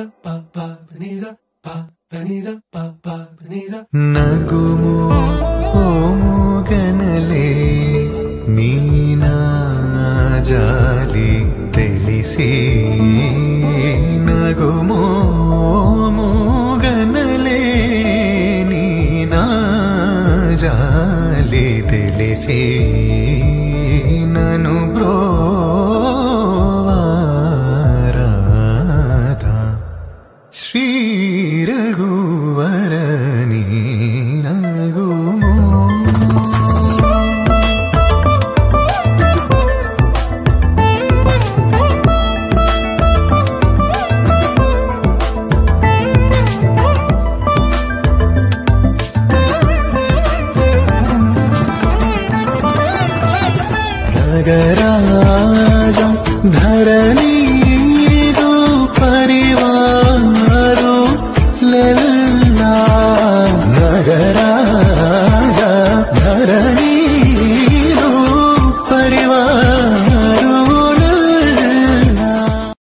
నగుము ఓముగనలే నీనా జాలి తెలిసి నగుము ఓముగనలే నీనా జాలి తెలిసి నను బ్రోవారాధా శ్రీ రఘువరని నగుమో నగరాజ ధరణీదు పరివారు లెల్లా నగరా